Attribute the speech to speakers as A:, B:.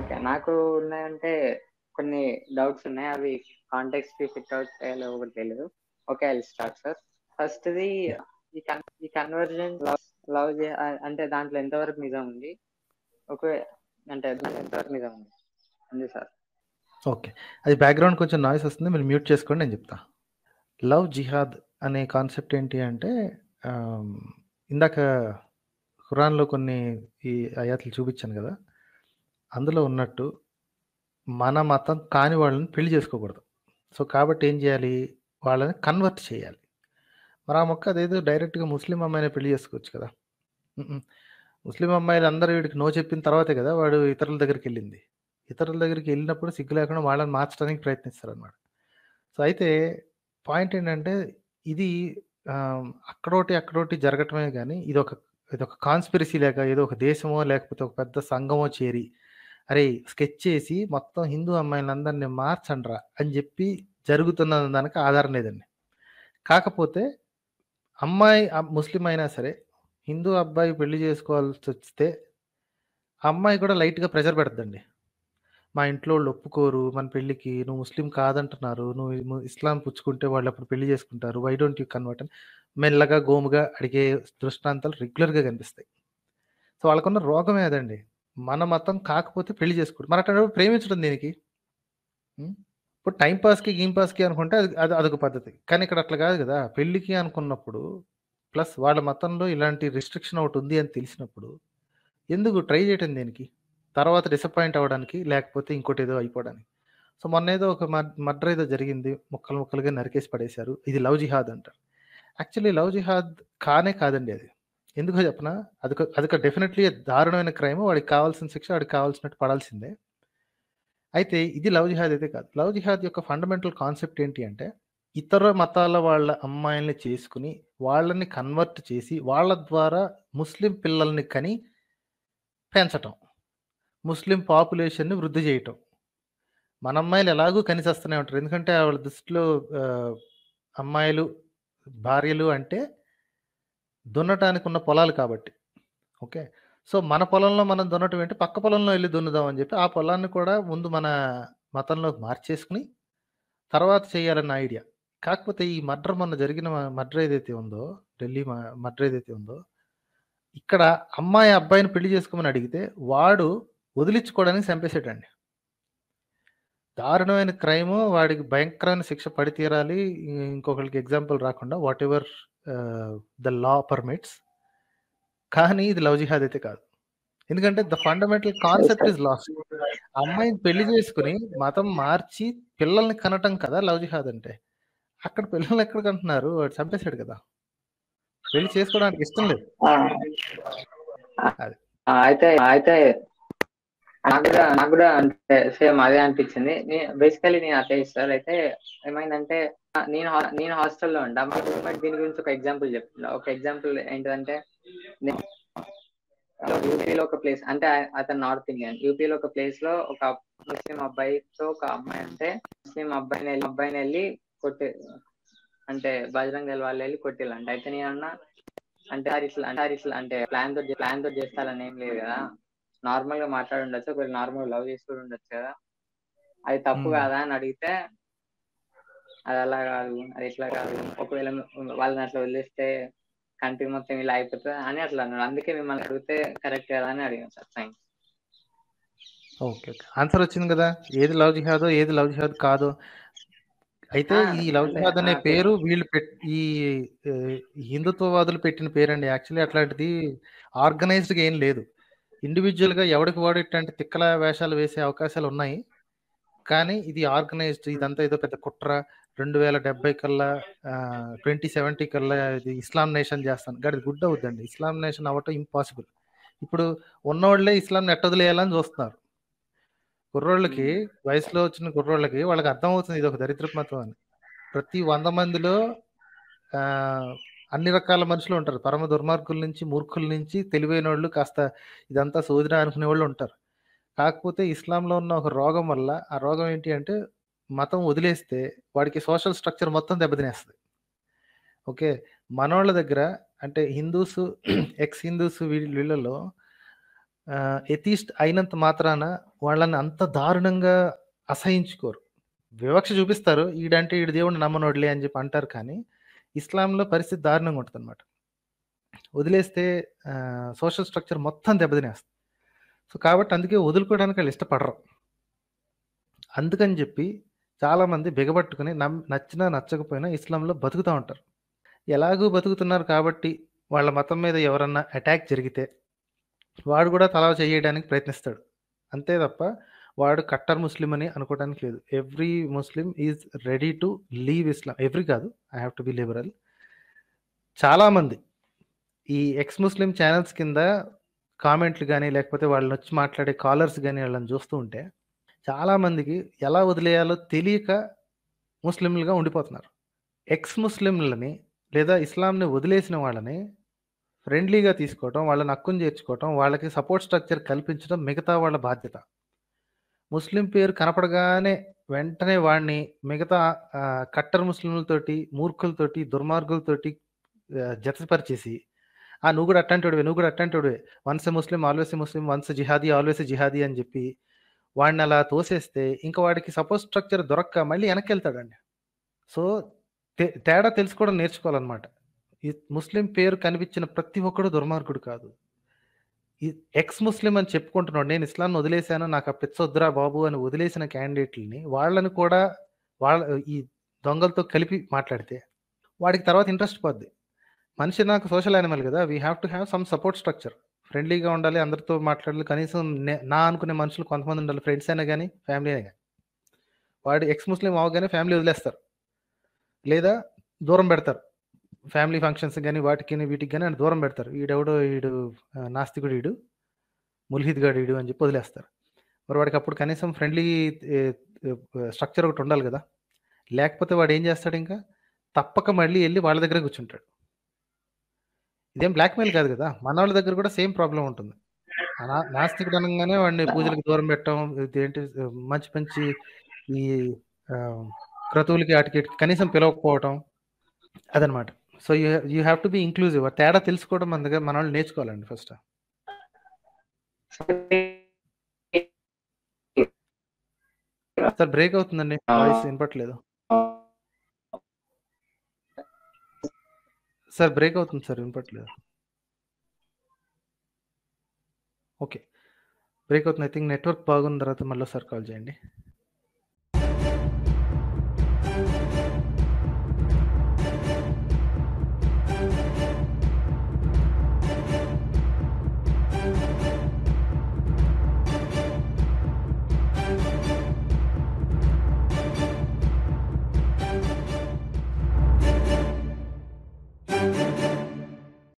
A: Okay నాకు ఉన్నాయంటే కొన్ని డౌట్స్ ఉన్నాయి అవి కాంటెక్స్ట్ కి ఫిట్ అవుట్ చేయాలో ఒకటి తెలియదు okay I start sir first the ఈ కన్ ఈ కన్వర్జన్ లవ్ అంటే దాంట్లో ఎంతవరకు నిజం ఉంది ఓకే అంటే దాంట్లో ఎంతవరకు నిజం ఉంది ఉంది సార్
B: ఓకే అది బ్యాక్గ్రౌండ్ కొంచెం నాయిస్ వస్తుంది మీరు మ్యూట్ చేసుకోండి నేను చెప్తా లవ్ జిహాద్ అనే కాన్సెప్ట్ ఏంటి అంటే ఆమ్, ఇందాక ఖురాన్లో కొన్ని ఈ అయాతులు చూపించాను కదా అందులో ఉన్నట్టు మన మతం కాని వాళ్ళని పెళ్లి చేసుకోకూడదు సో కాబట్టి ఏం చేయాలి వాళ్ళని కన్వర్ట్ చేయాలి మరి ఆ మొక్క అదేదో డైరెక్ట్గా ముస్లిం అమ్మాయిని పెళ్లి చేసుకోవచ్చు కదా మ్మ్. ముస్లిం అమ్మాయిలు అందరూ వీడికి నో చెప్పిన తర్వాతే కదా వాడు ఇతరుల దగ్గరికి వెళ్ళింది ఇతరుల దగ్గరికి వెళ్ళినప్పుడు సిగ్గు లేకుండా వాళ్ళని మార్చడానికి ప్రయత్నిస్తారు అనమాట సో అయితే పాయింట్ ఏంటంటే ఇది ఆమ్, అక్కడోటి అక్కడోటి జరగటమే కానీ ఇది ఒక ఇది ఒక కాన్స్పిరసీ లేక ఏదో ఒక దేశమో లేకపోతే ఒక పెద్ద సంఘమో చేరి అరే స్కెచ్ చేసి మొత్తం హిందూ అమ్మాయిలందరినీ మార్చండ్రా అని చెప్పి జరుగుతున్న దానికి ఆధారం లేదండి కాకపోతే అమ్మాయి అ- ముస్లిం అయినా సరే హిందూ అబ్బాయి పెళ్లి చేసుకోవాల్సి వస్తే ఆ అమ్మాయి కూడా లైట్గా ప్రెషర్ పెడతండి మా ఇంట్లో వాళ్ళు ఒప్పుకోరు మన పెళ్ళికి నువ్వు ముస్లిం కాదంటున్నారు నువ్వు ము- ఇస్లాం పుచ్చుకుంటే వాళ్ళు అప్పుడు పెళ్లి చేసుకుంటారు వై డోంట్ యూ కన్వర్ట్ అని మెల్లగా గోముగా అడిగే దృష్టాంతాలు రెగ్యులర్గా కనిపిస్తాయి సో వాళ్ళకున్న రోగమే అదండి మన మతం కాకపోతే పెళ్లి చేసుకోడు మరి అట్లా ప్రేమించడం దీనికి ఉం? ఇప్పుడు టైం పాస్కి గీమ్ పాస్కి అనుకుంటే అది అది అదొక పద్ధతి కానీ ఇక్కడ అట్లా కాదు కదా పెళ్ళికి అనుకున్నప్పుడు ప్లస్ వాళ్ళ మతంలో ఇలాంటి రిస్ట్రిక్షన్ ఒకటి ఉంది అని తెలిసినప్పుడు ఎందుకు ట్రై చేయటం దేనికి తర్వాత డిసప్పాయింట్ అవ్వడానికి లేకపోతే ఇంకోటి ఏదో అయిపోవడానికి సో మొన్న ఏదో ఒక మర్డర్ ఏదో జరిగింది ముక్కలు ముక్కలుగా నరికేసి పడేశారు ఇది లవ్ జిహాద్ అంటారు యాక్చువల్లీ లవ్ జిహాద్ కానే కాదండి అది ఎందుకో చెప్పనా అదొక అదొక డెఫినెట్లీ దారుణమైన క్రైమ్ వాడికి కావాల్సిన శిక్ష వాడికి కావాల్సినట్టు పడాల్సిందే అయితే ఇది లవ్ జిహాద్ అయితే కాదు లవ్ జిహాద్ యొక్క ఫండమెంటల్ కాన్సెప్ట్ ఏంటి అంటే ఇతర మతాల వాళ్ళ అమ్మాయిల్ని చేసుకుని వాళ్ళని కన్వర్ట్ చేసి వాళ్ళ ద్వారా ముస్లిం పిల్లల్ని కని పెంచటం ముస్లిం పాపులేషన్ని వృద్ధి చేయటం మన అమ్మాయిలు ఎలాగూ కనిసేస్తూనే ఉంటారు ఎందుకంటే వాళ్ళ దృష్టిలో ఆ, అమ్మాయిలు భార్యలు అంటే దున్నటానికి ఉన్న పొలాలు కాబట్టి ఓకే సో మన పొలంలో మనం దున్నటం ఏంటి పక్క పొలంలో వెళ్ళి దున్నుదాం అని చెప్పి ఆ పొలాన్ని కూడా ముందు మన మతంలోకి మార్చేసుకుని తర్వాత చేయాలన్న ఐడియా కాకపోతే ఈ మర్డర్ మొన్న జరిగిన మర్డర్ ఏదైతే ఉందో ఢిల్లీ మర్డర్ ఏదైతే ఉందో ఇక్కడ అమ్మాయి అబ్బాయిని పెళ్లి చేసుకోమని అడిగితే వాడు వదిలించుకోవడానికి చంపేసాడండి దారుణమైన క్రైమ్ వాడికి భయంకరమైన శిక్ష పడి తీరాలి ఇం- ఇంకొకరికి ఎగ్జాంపుల్ రాకుండా whatever the law permits కానీ ఇది లవ్ జిహాద్ అయితే కాదు ఎందుకంటే the fundamental concept is lost అమ్మాయిని పెళ్లి చేసుకుని మతం మార్చి పిల్లల్ని కనటం కదా లవ్ జిహాద్ అంటే అక్కడ పిల్లల్ని ఎక్కడ కంటున్నారు వాడు చంపేశాడు కదా పెళ్లి చేసుకోవడానికి ఇష్టం లేదు
A: ఆ,
B: అది.
A: ఆ, అయితే అయితే నాకు కూడా నాకు కూడా అంటే సేమ్ అదే అనిపించింది బేసికలీ నేను అట్లా సార్ అయితే ఏమైందంటే ఆ, నేను హా- నేను హాస్టల్లో ఉంటా మా రూమ్మేట్ దీని గురించి ఒక ఎగ్జాంపుల్ చెప్తున్నా ఒక ఎగ్జాంపుల్ ఏంటంటే నేను యూపీలో ఒక ప్లేస్ అంటే ఆ- అతను నార్త్ ఇండియన్ యూపీలో ఒక ప్లేస్ లో ఒక ముస్లిం అబ్బాయితో ఒక అమ్మాయి అంటే ముస్లిం అబ్బాయిని వెళ్ళి అబ్బాయిని వెళ్ళి కొట్టి అంటే బజరంగ దళ్ వాళ్ళు వెళ్ళి కొట్టిల్లంట అయితే నేను అన్నా అంటే సార్ ఇట్లా అంటే సార్ ఇట్లా అంటే ప్లాన్ తో ప్లాన్ తో చేస్తారని ఏం లేదు కదా నార్మల్ గా మాట్లాడి ఉండొచ్చు ఒకవేళ నార్మల్ లవ్ చేసి కూడా ఉండొచ్చు కదా అది తప్పు
B: Hmm.
A: కాదా అని అడిగితే అది అలా కాదు అది ఇట్లా కాదు ఒకవేళ వాళ్ళని అట్లా వదిలేస్తే కంట్రీ మొత్తం ఇలా అయిపోతుంది అని అట్లా అన్నాడు అందుకే మిమ్మల్ని అడిగితే కరెక్ట్ కదా అని అడిగాను sir thanks
B: okay okay answer వచ్చింది కదా ఏది లవ్ జిహాదో ఏది లవ్ జిహాద్ కాదో అయితే
A: ఆ,
B: ఈ లవ్
A: అంటే
B: జిహాద్ అనే
A: ఆ,
B: పేరు వీళ్ళు పెట్ ఈ ఏ, హిందుత్వవాదులు పెట్టిన పేరండి యాక్చువల్లీ అట్లాంటిది ఆర్గనైజ్డ్ గా ఏం లేదు ఇండివిజువల్ గా ఎవడికి వాడు ఇట్లాంటి తిక్కల వేషాలు వేసే అవకాశాలు ఉన్నాయి కానీ ఇది ఆర్గనైజ్డ్ ఇదంతా ఏదో పెద్ద కుట్ర రెండు వేల డెబ్బై కల్లా ట్వంటీ సెవెంటీ కల్లా ఇది ఇస్లాం నేషన్ చేస్తాను గడి గుడ్ అవుద్దండి ఇస్లాం నేషన్ అవ్వటం ఇంపాసిబుల్ ఇప్పుడు ఉన్నోళ్ళే ఇస్లాం నెట్టొదిలేయాలని చూస్తున్నారు కుర్రోళ్ళకి వయసులో వచ్చిన కుర్రోళ్ళకి వాళ్ళకి అర్థం అవుతుంది ఇది ఒక దరిద్ర మతం అని ప్రతి వంద మందిలో ఆ, అన్ని రకాల మనుషులు ఉంటారు పరమ దుర్మార్గుల నుంచి మూర్ఖుల నుంచి తెలివైన వాళ్ళు కాస్త ఇదంతా సోదర అనుకునే వాళ్ళు ఉంటారు కాకపోతే ఇస్లాంలో ఉన్న ఒక రోగం వల్ల ఆ రోగం ఏంటి అంటే మతం వదిలేస్తే వాడికి సోషల్ స్ట్రక్చర్ మొత్తం దెబ్బతినేస్తుంది ఓకే మనోళ్ళ దగ్గర అంటే హిందూస్ ఎక్స్ హిందూస్ వీళ్ళలో ఎథీస్ట్ అయినంత మాత్రాన వాళ్ళని అంత దారుణంగా అసహించుకోరు వివక్ష చూపిస్తారు ఈడంటే ఈడు దేవుడిని నమ్మనోడ్లే అని చెప్పి అంటారు కానీ ఇస్లాంలో పరిస్థితి దారుణంగా ఉంటుంది అనమాట వదిలేస్తే సోషల్ స్ట్రక్చర్ మొత్తం దెబ్బతినేస్తుంది సో కాబట్టి అందుకే వదులుకోవడానికి వాళ్ళు ఇష్టపడరు అందుకని చెప్పి చాలామంది బిగబట్టుకుని నమ్ నచ్చినా నచ్చకపోయినా ఇస్లాంలో బతుకుతూ ఉంటారు ఎలాగూ బతుకుతున్నారు కాబట్టి వాళ్ళ మతం మీద ఎవరన్నా అటాక్ జరిగితే వాడు కూడా తలా చేయడానికి ప్రయత్నిస్తాడు అంతే తప్ప వాడు కట్టర్ ముస్లిం అని అనుకోవడానికి లేదు every Muslim is ready to leave Islam every కాదు I have to be liberal చాలామంది ఈ ఎక్స్ ముస్లిం ఛానల్స్ కింద కామెంట్లు కానీ లేకపోతే వాళ్ళని వచ్చి మాట్లాడే కాలర్స్ కానీ వాళ్ళని చూస్తూ ఉంటే చాలామందికి ఎలా వదిలేయాలో తెలియక ముస్లింలుగా ఉండిపోతున్నారు ఎక్స్ ముస్లింలని లేదా ఇస్లాంని వదిలేసిన వాళ్ళని ఫ్రెండ్లీగా తీసుకోవటం వాళ్ళని హక్కును చేర్చుకోవటం వాళ్ళకి సపోర్ట్ స్ట్రక్చర్ కల్పించడం మిగతా వాళ్ళ బాధ్యత ముస్లిం పేరు కనపడగానే వెంటనే వాడిని మిగతా ఆ, కట్టర్ ముస్లింలతోటి మూర్ఖులతోటి దుర్మార్గులతోటి ఆ, జతపరిచేసి ఆ నువ్వు కూడా అట్టంటాడువే నువ్వు కూడా అట్టంటాడువే once Muslim always Muslim once jihadi always jihadi అని చెప్పి వాడిని అలా తోసేస్తే ఇంకా వాడికి సపోర్ట్ స్ట్రక్చర్ దొరక్క మళ్ళీ వెనక్కి వెళ్తాడండి సో తే- తేడా తెలుసుకోవడం నేర్చుకోవాలన్నమాట ఈ ముస్లిం పేరు కనిపించిన ప్రతి ఒక్కడు దుర్మార్గుడు కాదు ఈ ఎక్స్ ముస్లిం అని చెప్పుకుంటున్నాడు నేను ఇస్లాంని వదిలేశాను నాకు ఆ పిచ్చొద్దురా బాబు అని వదిలేసిన క్యాండిడేట్లని వాళ్ళని కూడా వాళ్ళ ఈ దొంగలతో కలిపి మాట్లాడితే వాడికి తర్వాత ఇంట్రెస్ట్ పోద్ది మనిషి నాకు సోషల్ యానిమల్ కదా we have to have some support structure ఫ్రెండ్లీగా ఉండాలి అందరితో మాట్లాడాలి కనీసం నే- నా అనుకునే మనుషులు కొంతమంది ఉండాలి ఫ్రెండ్స్ అయినా కానీ ఫ్యామిలీ అయినా కానీ వాడు ఎక్స్ ముస్లిం అవగానే ఫ్యామిలీ వదిలేస్తారు లేదా దూరం పెడతారు ఫ్యామిలీ ఫంక్షన్స్ కానీ వాటికి వీటికి కానీ దూరం పెడతారు ఈడెవడో ఈడు ఆ, నాస్తికుడు ఈడు ముల్హిద్ గాడు ఈడు అని చెప్పి వదిలేస్తారు మరి వాడికి అప్పుడు కనీసం ఫ్రెండ్లీ స్ట్రక్చర్ ఒకటి ఉండాలి కదా లేకపోతే వాడు ఏం చేస్తాడు ఇంకా తప్పక మళ్ళీ వెళ్ళి వాళ్ళ దగ్గర కూర్చుంటాడు ఇదేం బ్లాక్మెయిల్ కాదు కదా మన వాళ్ళ దగ్గర కూడా సేమ్ ప్రాబ్లం ఉంటుంది ఆ నా- నాస్తికుడు అనగానే వాడిని పూజలకు దూరం పెట్టడం ఏంటి మంచి మంచి ఈ ఆ, క్రతువులకి వాటికి వీటికి కనీసం పిలవకపోవటం అదనమాట so you you have to be inclusive తేడా తెలుసుకోవడం మన దగ్గర మన వాళ్ళు నేర్చుకోవాలండి ఫస్ట్ సార్ బ్రేక్ అవుతుందండి వాయిస్ వినపట్లేదు సార్ బ్రేక్ అవుతుంది సార్ వినపట్లేదు ఓకే బ్రేక్ అవుతుంది ఐ థింక్ నెట్వర్క్ బాగున్న తర్వాత మళ్ళీ సార్ కాల్ చేయండి